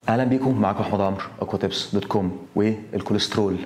اهلا بيكم معاكم احمد عمرو اكواتيبس دوت كوم والكوليسترول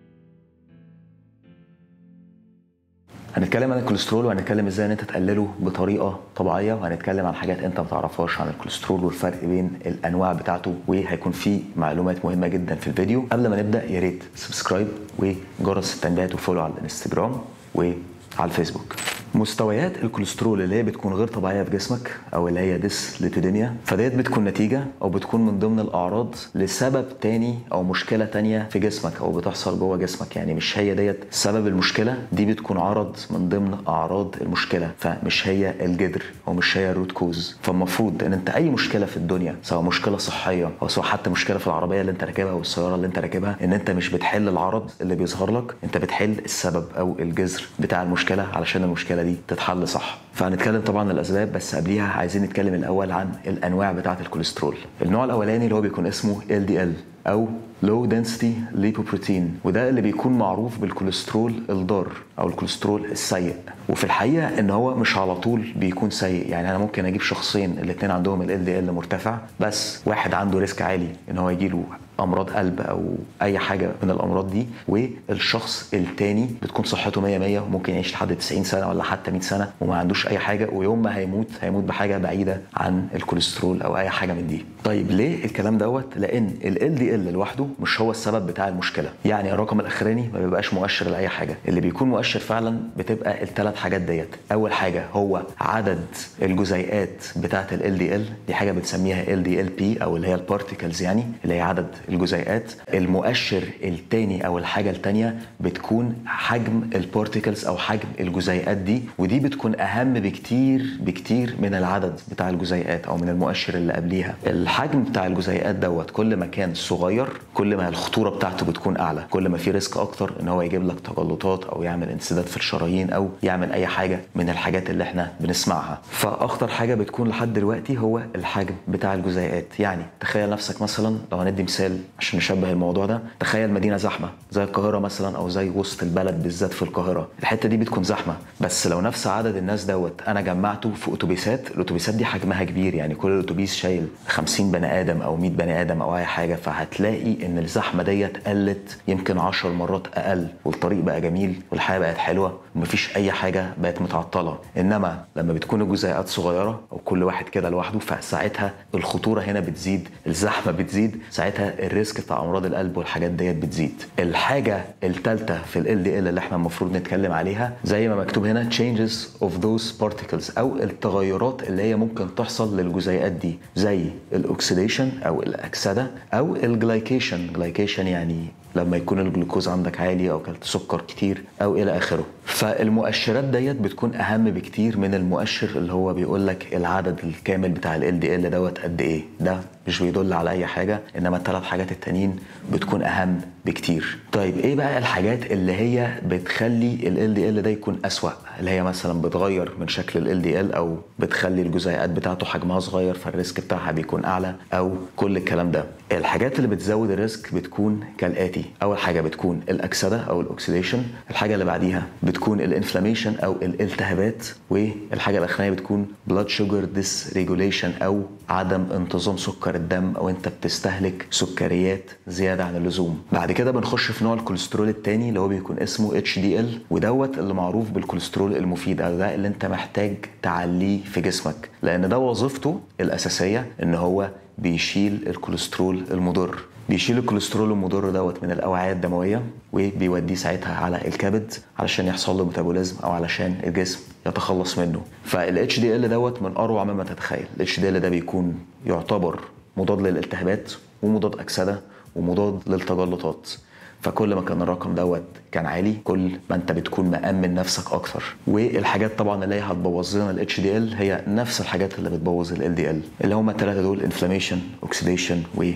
هنتكلم عن الكوليسترول وهنتكلم ازاي ان انت تقلله بطريقه طبيعيه وهنتكلم عن حاجات انت ما تعرفهاش عن الكوليسترول والفرق بين الانواع بتاعته وهيكون في معلومات مهمه جدا في الفيديو قبل ما نبدا يا ريت سبسكرايب وجرس التنبيهات وفولو على الانستجرام وعلى الفيسبوك مستويات الكوليسترول اللي هي بتكون غير طبيعيه في جسمك او اللي هي ديسليبيديميا فديت بتكون نتيجه او بتكون من ضمن الاعراض لسبب تاني او مشكله تانية في جسمك او بتحصل جوه جسمك يعني مش هي ديت سبب المشكله دي بتكون عرض من ضمن اعراض المشكله فمش هي الجذر او مش هي الروت كوز فالمفروض ان انت اي مشكله في الدنيا سواء مشكله صحيه او سواء حتى مشكله في العربيه اللي انت راكبها او السياره اللي انت راكبها ان انت مش بتحل العرض اللي بيظهر لك انت بتحل السبب او الجذر بتاع المشكله علشان المشكله دي تتحل صح فهنتكلم طبعا عن الاسباب بس قبليها عايزين نتكلم الاول عن الانواع بتاعه الكوليسترول النوع الاولاني اللي هو بيكون اسمه LDL او لو دنسيتي ليبوبروتين وده اللي بيكون معروف بالكوليسترول الضار او الكوليسترول السيء وفي الحقيقه ان هو مش على طول بيكون سيء يعني انا ممكن اجيب شخصين الاثنين عندهم ال LDL مرتفع بس واحد عنده ريسك عالي ان هو يجيله امراض قلب او اي حاجه من الامراض دي والشخص التاني بتكون صحته 100 100 وممكن يعيش لحد 90 سنه ولا حتى 100 سنه وما عندوش اي حاجه ويوم ما هيموت هيموت بحاجه بعيده عن الكوليسترول او اي حاجه من دي طيب ليه الكلام دوت لان ال LDL لوحده مش هو السبب بتاع المشكله يعني الرقم الاخراني ما بيبقاش مؤشر لاي حاجه اللي بيكون مؤشر فعلا بتبقى الثلاث حاجات ديت اول حاجه هو عدد الجزيئات بتاعه ال LDL دي حاجه بنسميها LDLP او اللي هي البارتيكلز يعني اللي هي عدد الجزيئات المؤشر الثاني او الحاجه الثانيه بتكون حجم البارتيكلز او حجم الجزيئات دي ودي بتكون اهم بكتير بكتير من العدد بتاع الجزيئات او من المؤشر اللي قبليها الحجم بتاع الجزيئات دوت كل ما كان صغير كل ما الخطوره بتاعته بتكون اعلى كل ما في ريسك اكتر ان هو يجيب لك تجلطات او يعمل انسداد في الشرايين او يعمل اي حاجه من الحاجات اللي احنا بنسمعها فاخطر حاجه بتكون لحد دلوقتي هو الحجم بتاع الجزيئات يعني تخيل نفسك مثلا لو هندي مثال عشان نشبه الموضوع ده تخيل مدينه زحمه زي القاهره مثلا او زي وسط البلد بالذات في القاهره الحته دي بتكون زحمه بس لو نفس عدد الناس دوت انا جمعته في اتوبيسات الاتوبيسات دي حجمها كبير يعني كل اتوبيس شايل 50 بني ادم او 100 بني ادم او اي حاجه فهتلاقي ان الزحمه ديت قلت يمكن 10 مرات اقل والطريق بقى جميل والحياه بقت حلوه ومفيش اي حاجه بقت متعطله انما لما بتكون الجزيئات صغيره او كل واحد كده لوحده فساعتها الخطوره هنا بتزيد الزحمه بتزيد ساعتها الريسك بتاع امراض القلب والحاجات ديت بتزيد الحاجه الثالثه في ال LDL اللي احنا المفروض نتكلم عليها زي ما مكتوب هنا changes of those particles او التغيرات اللي هي ممكن تحصل للجزيئات دي زي الاكسيديشن او الاكسده او الجلايكيشن جلايكيشن يعني لما يكون الجلوكوز عندك عالي او كلت سكر كتير او الى اخره فالمؤشرات ديت بتكون اهم بكتير من المؤشر اللي هو بيقول لك العدد الكامل بتاع ال LDL دوت قد ايه ده مش بيدل على اي حاجه انما الثلاث حاجات التانيين بتكون اهم بكتير طيب ايه بقى الحاجات اللي هي بتخلي ال LDL ده يكون اسوأ اللي هي مثلا بتغير من شكل ال LDL او بتخلي الجزيئات بتاعته حجمها صغير فالريسك بتاعها بيكون اعلى او كل الكلام ده الحاجات اللي بتزود الريسك بتكون كالاتي اول حاجه بتكون الاكسده او الاكسيديشن الحاجه اللي بعديها بتكون الانفلاميشن او الالتهابات والحاجه الاخرانيه بتكون بلاد شوجر ديس ريجوليشن او عدم انتظام سكر الدم او انت بتستهلك سكريات زياده عن اللزوم بعد كده بنخش في نوع الكوليسترول الثاني اللي هو بيكون اسمه اتش دي ال ودوت اللي معروف بالكوليسترول المفيد او ده اللي انت محتاج تعليه في جسمك لان ده وظيفته الاساسيه ان هو بيشيل الكوليسترول المضر بيشيل الكوليسترول المضر دوت من الاوعيه الدمويه وبيوديه ساعتها على الكبد علشان يحصل له ميتابوليزم او علشان الجسم يتخلص منه فالاتش دي ال دوت من اروع مما تتخيل الاتش دي ال ده بيكون يعتبر مضاد للالتهابات ومضاد اكسده ومضاد للتجلطات فكل ما كان الرقم دوت كان عالي كل ما انت بتكون مأمن نفسك اكتر والحاجات طبعا اللي هي هتبوظ لنا الاتش دي ال هي نفس الحاجات اللي بتبوظ ال دي ال اللي هم الثلاثه دول انفلاميشن اوكسيديشن و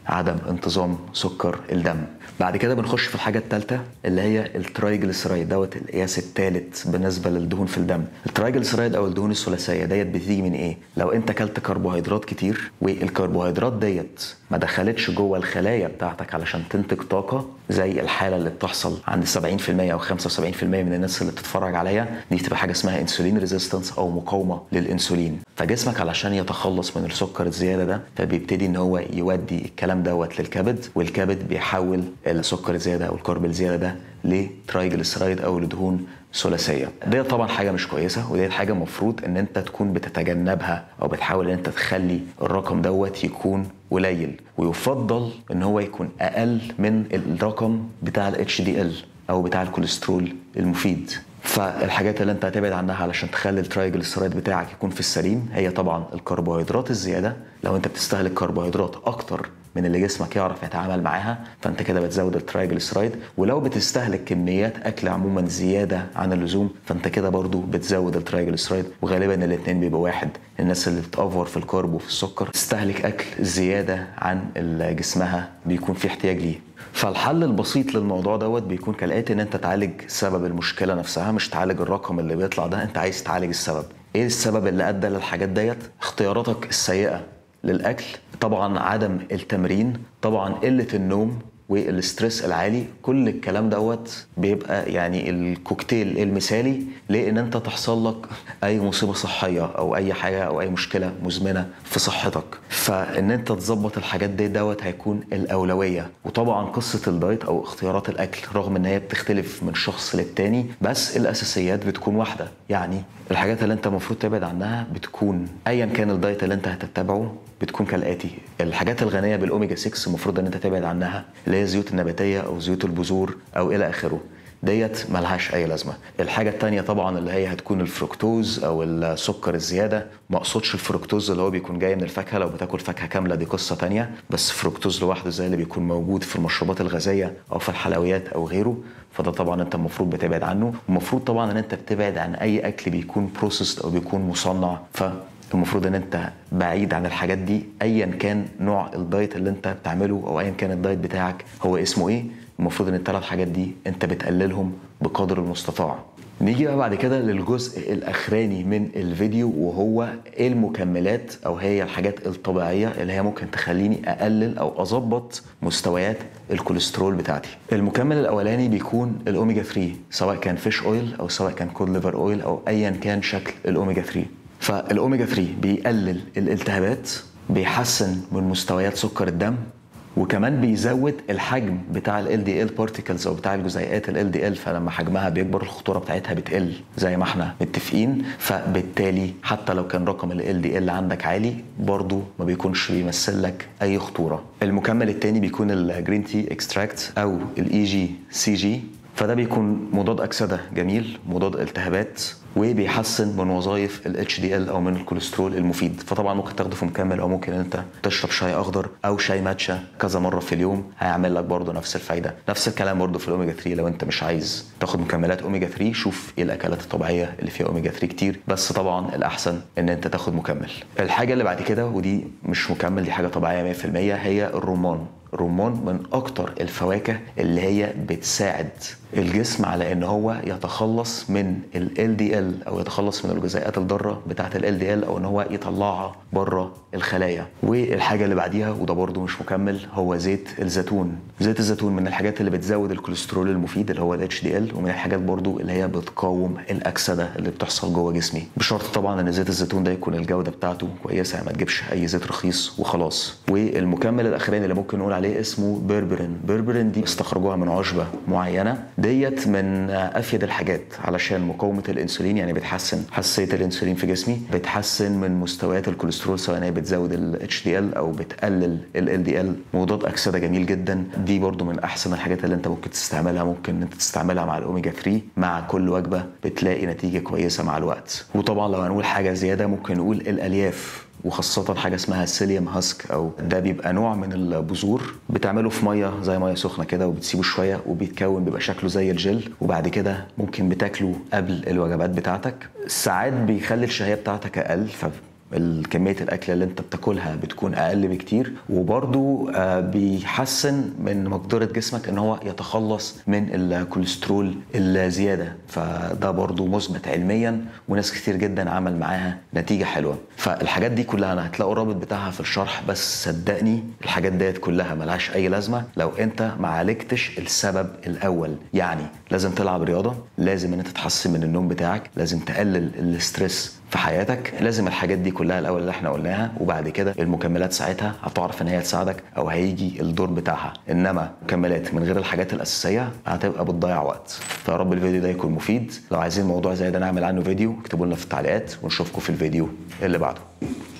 عدم انتظام سكر الدم بعد كده بنخش في الحاجه الثالثه اللي هي الترايجليسرايد دوت القياس الثالث بالنسبه للدهون في الدم الترايجليسرايد او الدهون الثلاثيه ديت بتيجي من ايه لو انت اكلت كربوهيدرات كتير والكربوهيدرات ديت ما دخلتش جوه الخلايا بتاعتك علشان تنتج طاقه زي الحاله اللي بتحصل عند 70% او 75% من الناس اللي بتتفرج عليا دي بتبقى حاجه اسمها انسولين ريزيستنس او مقاومه للانسولين فجسمك علشان يتخلص من السكر الزياده ده فبيبتدي ان هو يودي الكلام دوت للكبد والكبد بيحول السكر الزياده او الكرب الزياده ده لترايجليسرايد او لدهون ثلاثيه دي طبعا حاجه مش كويسه ودي حاجه المفروض ان انت تكون بتتجنبها او بتحاول ان انت تخلي الرقم دوت يكون قليل ويفضل ان هو يكون اقل من الرقم بتاع الاتش دي ال او بتاع الكوليسترول المفيد فالحاجات اللي انت هتبعد عنها علشان تخلي الترايجليسرايد بتاعك يكون في السليم هي طبعا الكربوهيدرات الزياده لو انت بتستهلك كربوهيدرات اكتر من اللي جسمك يعرف يتعامل معاها فانت كده بتزود الترايجليسرايد ولو بتستهلك كميات اكل عموما زياده عن اللزوم فانت كده برضو بتزود الترايجليسرايد وغالبا الاثنين بيبقوا واحد الناس اللي بتأفور في الكرب وفي السكر تستهلك اكل زياده عن اللي جسمها بيكون في احتياج ليه فالحل البسيط للموضوع دوت بيكون كالاتي ان انت تعالج سبب المشكله نفسها مش تعالج الرقم اللي بيطلع ده انت عايز تعالج السبب ايه السبب اللي ادى للحاجات ديت اختياراتك السيئه للاكل طبعا عدم التمرين طبعا قله النوم والستريس العالي كل الكلام دوت بيبقى يعني الكوكتيل المثالي لان انت تحصل لك اي مصيبه صحيه او اي حاجه او اي مشكله مزمنه في صحتك فان انت تظبط الحاجات دي دوت هيكون الاولويه وطبعا قصه الدايت او اختيارات الاكل رغم ان هي بتختلف من شخص للتاني بس الاساسيات بتكون واحده يعني الحاجات اللي انت المفروض تبعد عنها بتكون ايا كان الدايت اللي انت هتتبعه بتكون كالاتي الحاجات الغنيه بالاوميجا 6 المفروض ان انت تبعد عنها اللي هي الزيوت النباتيه او زيوت البذور او الى اخره ديت ملهاش اي لازمه الحاجه التانية طبعا اللي هي هتكون الفركتوز او السكر الزياده ما اقصدش الفركتوز اللي هو بيكون جاي من الفاكهه لو بتاكل فاكهه كامله دي قصه تانية بس فركتوز لوحده زي اللي بيكون موجود في المشروبات الغازيه او في الحلويات او غيره فده طبعا انت المفروض بتبعد عنه ومفروض طبعا ان انت بتبعد عن اي اكل بيكون بروسيسد او بيكون مصنع ف المفروض ان انت بعيد عن الحاجات دي ايا كان نوع الدايت اللي انت بتعمله او ايا كان الدايت بتاعك هو اسمه ايه المفروض ان الثلاث حاجات دي انت بتقللهم بقدر المستطاع نيجي بقى بعد كده للجزء الاخراني من الفيديو وهو ايه المكملات او هي الحاجات الطبيعيه اللي هي ممكن تخليني اقلل او اظبط مستويات الكوليسترول بتاعتي المكمل الاولاني بيكون الاوميجا 3 سواء كان فيش اويل او سواء كان كود ليفر اويل او ايا كان شكل الاوميجا 3 فالاوميجا 3 بيقلل الالتهابات بيحسن من مستويات سكر الدم وكمان بيزود الحجم بتاع ال LDL particles او بتاع الجزيئات ال LDL فلما حجمها بيكبر الخطوره بتاعتها بتقل زي ما احنا متفقين فبالتالي حتى لو كان رقم ال LDL عندك عالي برضو ما بيكونش بيمثل لك اي خطوره المكمل التاني بيكون الجرين تي اكستراكت او الاي جي سي جي فده بيكون مضاد اكسده جميل مضاد التهابات وبيحسن من وظائف ال HDL او من الكوليسترول المفيد فطبعا ممكن تاخده في مكمل او ممكن انت تشرب شاي اخضر او شاي ماتشا كذا مره في اليوم هيعمل لك برضه نفس الفايده نفس الكلام برضه في الاوميجا 3 لو انت مش عايز تاخد مكملات اوميجا 3 شوف ايه الاكلات الطبيعيه اللي فيها اوميجا 3 كتير بس طبعا الاحسن ان انت تاخد مكمل الحاجه اللي بعد كده ودي مش مكمل دي حاجه طبيعيه 100% هي الرمان الرمان من اكتر الفواكه اللي هي بتساعد الجسم على ان هو يتخلص من ال LDL او يتخلص من الجزيئات الضاره بتاعه ال LDL او ان هو يطلعها بره الخلايا والحاجه اللي بعديها وده برده مش مكمل هو زيت الزيتون زيت الزيتون من الحاجات اللي بتزود الكوليسترول المفيد اللي هو ال HDL ومن الحاجات برده اللي هي بتقاوم الاكسده اللي بتحصل جوه جسمي بشرط طبعا ان زيت الزيتون ده يكون الجوده بتاعته كويسه ما تجيبش اي زيت رخيص وخلاص والمكمل الاخراني اللي ممكن نقول عليه اسمه بيربرين بيربرين دي استخرجوها من عشبه معينه ديت من افيد الحاجات علشان مقاومه الانسولين يعني بتحسن حساسيه الانسولين في جسمي بتحسن من مستويات الكوليسترول سواء هي بتزود ال HDL او بتقلل ال LDL مضاد اكسده جميل جدا دي برضو من احسن الحاجات اللي انت ممكن تستعملها ممكن انت تستعملها مع الاوميجا 3 مع كل وجبه بتلاقي نتيجه كويسه مع الوقت وطبعا لو هنقول حاجه زياده ممكن نقول الالياف وخاصة حاجة اسمها سيليوم هاسك أو ده بيبقى نوع من البذور بتعمله في مية زي مية سخنة كده وبتسيبه شوية وبيتكون بيبقى شكله زي الجل وبعد كده ممكن بتاكله قبل الوجبات بتاعتك ساعات بيخلي الشهية بتاعتك أقل ف كميه الاكل اللي انت بتاكلها بتكون اقل بكتير وبرده بيحسن من مقدره جسمك ان هو يتخلص من الكوليسترول الزياده فده برضو مثبت علميا وناس كتير جدا عمل معاها نتيجه حلوه فالحاجات دي كلها انا هتلاقوا الرابط بتاعها في الشرح بس صدقني الحاجات ديت كلها ملهاش اي لازمه لو انت ما عالجتش السبب الاول يعني لازم تلعب رياضه لازم ان انت تحسن من النوم بتاعك لازم تقلل الاسترس في حياتك لازم الحاجات دي كلها الاول اللي احنا قلناها وبعد كده المكملات ساعتها هتعرف ان هي تساعدك او هيجي الدور بتاعها انما مكملات من غير الحاجات الاساسيه هتبقى بتضيع وقت فيا رب الفيديو ده يكون مفيد لو عايزين موضوع زي ده نعمل عنه فيديو اكتبوا لنا في التعليقات ونشوفكم في الفيديو اللي بعده